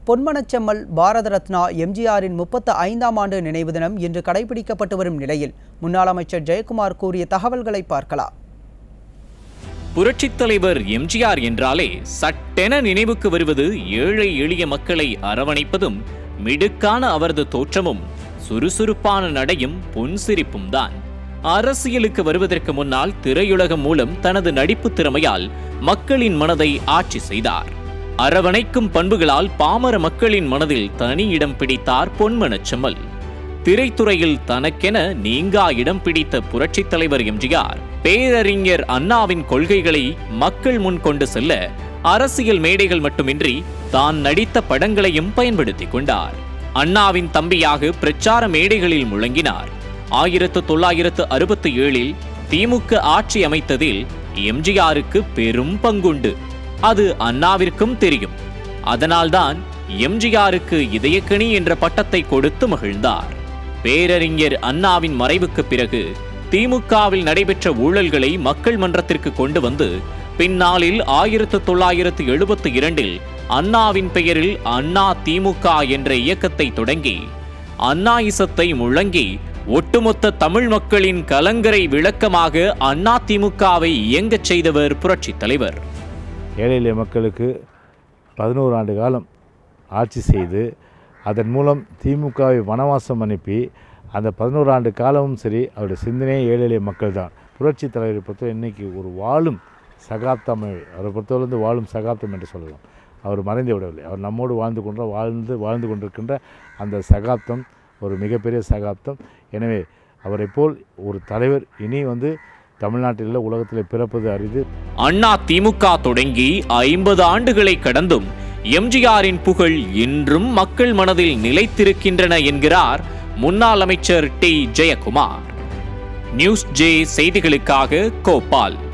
பொன்மனச்செம்மல் பாரத ரத்னா எம்ஜிஆரின் முப்பத்து ஐந்தாம் ஆண்டு நினைவு தினம் இன்று கடைபிடிக்கப்பட்டு வரும் நிலையில் முன்னாள் அமைச்சர் ஜெயக்குமார் கூறிய தகவல்களை பார்க்கலாம் புரட்சித் தலைவர் எம்ஜிஆர் என்றாலே சட்டென நினைவுக்கு வருவது ஏழை எளிய மக்களை அரவணைப்பதும் மிடுக்கான அவரது தோற்றமும் சுறுசுறுப்பான நடையும் புன்சிரிப்பும் தான் அரசியலுக்கு வருவதற்கு முன்னால் திரையுலகம் மூலம் தனது நடிப்பு திறமையால் மக்களின் மனதை ஆட்சி செய்தார் அரவணைக்கும் பண்புகளால் பாமர மக்களின் மனதில் தனி இடம் பிடித்தார் பொன்மனச்செம்மல் திரைத்துறையில் தனக்கென நீங்கா இடம் பிடித்த புரட்சித் தலைவர் எம்ஜிஆர் பேரறிஞர் அண்ணாவின் கொள்கைகளை மக்கள் முன் கொண்டு செல்ல அரசியல் மேடைகள் மட்டுமின்றி தான் நடித்த படங்களையும் பயன்படுத்திக் கொண்டார் அண்ணாவின் தம்பியாக பிரச்சார மேடைகளில் முழங்கினார் ஆயிரத்து தொள்ளாயிரத்து அறுபத்தி ஏழில் திமுக ஆட்சி அமைத்ததில் எம்ஜிஆருக்கு பெரும் பங்குண்டு அது அண்ணாவிற்கும் தெரியும் அதனால்தான் எம்ஜிஆருக்கு இதயக்கணி என்ற பட்டத்தை கொடுத்து மகிழ்ந்தார் பேரறிஞர் அண்ணாவின் மறைவுக்கு பிறகு திமுகவில் நடைபெற்ற ஊழல்களை மக்கள் மன்றத்திற்கு கொண்டு வந்து பின்னாளில் ஆயிரத்து தொள்ளாயிரத்து எழுபத்தி இரண்டில் அண்ணாவின் பெயரில் அண்ணா திமுக என்ற இயக்கத்தை தொடங்கி அண்ணாயிசத்தை முழங்கி ஒட்டுமொத்த தமிழ் மக்களின் கலங்கரை விளக்கமாக அண்ணா திமுகவை இயங்கச் செய்தவர் புரட்சித் தலைவர் ஏழை எளிய மக்களுக்கு பதினோரு ஆண்டு காலம் ஆட்சி செய்து அதன் மூலம் திமுகவை வனவாசம் அனுப்பி அந்த பதினோரு ஆண்டு காலமும் சரி அவருடைய சிந்தனையே ஏழை எளிய மக்கள் தான் புரட்சி தலைவரை பொறுத்தவரை இன்னைக்கு ஒரு வாழும் சகாப்தம் அவரை பொறுத்தவரை வந்து வாழும் சகாப்தம் என்று சொல்லலாம் அவர் மறைந்து விடவில்லை அவர் நம்மோடு வாழ்ந்து கொண்ட வாழ்ந்து வாழ்ந்து கொண்டிருக்கின்ற அந்த சகாப்தம் ஒரு மிகப்பெரிய சகாப்தம் எனவே அவரை போல் ஒரு தலைவர் இனி வந்து தமிழ்நாட்டில் இல்லை, உலகத்தில் பிறப்பது அரிது அண்ணா திமுக தொடங்கி ஐம்பது ஆண்டுகளை கடந்தும் எம்ஜிஆரின் புகழ் இன்றும் மக்கள் மனதில் நிலைத்திருக்கின்றன என்கிறார் முன்னாள் அமைச்சர் டி ஜெயக்குமார் நியூஸ் ஜே செய்திகளுக்காக கோபால்